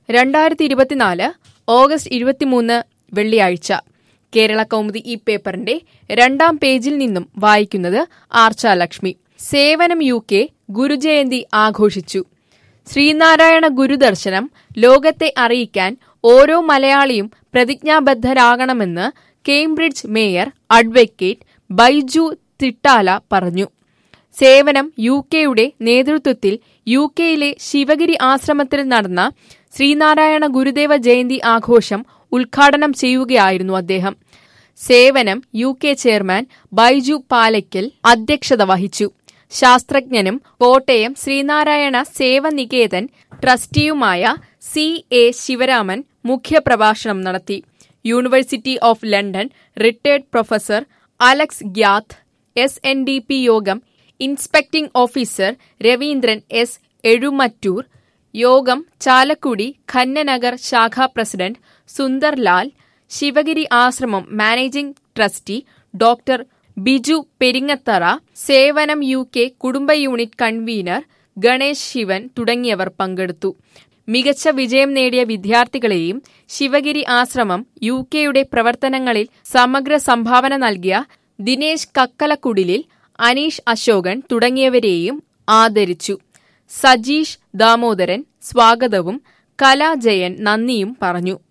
രണ്ടായിരത്തി ഇരുപത്തിനാല് ഓഗസ്റ്റ് ഇരുപത്തിമൂന്ന് വെള്ളിയാഴ്ച കേരള കൗമുദി ഈ പേപ്പറിന്റെ രണ്ടാം പേജിൽ നിന്നും വായിക്കുന്നത് ആർച്ച ലക്ഷ്മി സേവനം യു കെ ഗുരുജയന്തി ആഘോഷിച്ചു ശ്രീനാരായണ ഗുരുദർശനം ലോകത്തെ അറിയിക്കാൻ ഓരോ മലയാളിയും പ്രതിജ്ഞാബദ്ധരാകണമെന്ന് Cambridge mayor advocate Baiju Thittala പറഞ്ഞു സേവനം യു കെയുടെ നേതൃത്വത്തിൽ യു കെയിലെ ശിവഗിരി ആശ്രമത്തിൽ നടന്ന ശ്രീനാരായണ ഗുരുദേവ ജയന്തി ആഘോഷം ഉദ്ഘാടനം ചെയ്യുകയായിരുന്നു അദ്ദേഹം Sevanam U K chairman Baiju Palackal അധ്യക്ഷത വഹിച്ചു ശാസ്ത്രജ്ഞനും കോട്ടയം ശ്രീനാരായണ സേവനികേതൻ ട്രസ്റ്റിയുമായ സി എ ശിവരാമൻ മുഖ്യപ്രഭാഷണം നടത്തി University of London retired professor Alex Gyath S N D P യോഗം inspecting officer Raveendran S Ezhumattoor യോഗം ചാലക്കുടി ഖന്നനഗർ ശാഖാ പ്രസിഡന്റ് സുന്ദർ ലാൽ ശിവഗിരി ആശ്രമം managing trustee doctor Biju Peringathara Sevanam U K കുടുംബ യൂണിറ്റ് കൺവീനർ ഗണേശ് ശിവൻ തുടങ്ങിയവർ പങ്കെടുത്തു മികച്ച വിജയം നേടിയ വിദ്യാർത്ഥികളെയും ശിവഗിരി ആശ്രമം യു കെയുടെ പ്രവർത്തനങ്ങളിൽ സമഗ്ര സംഭാവന നൽകിയ ദിനേശ് കക്കലക്കുടിലിൽ അനീഷ് അശോകൻ തുടങ്ങിയവരെയും ആദരിച്ചു സജീഷ് ദാമോദരൻ സ്വാഗതവും കലാജയൻ നന്ദിയും പറഞ്ഞു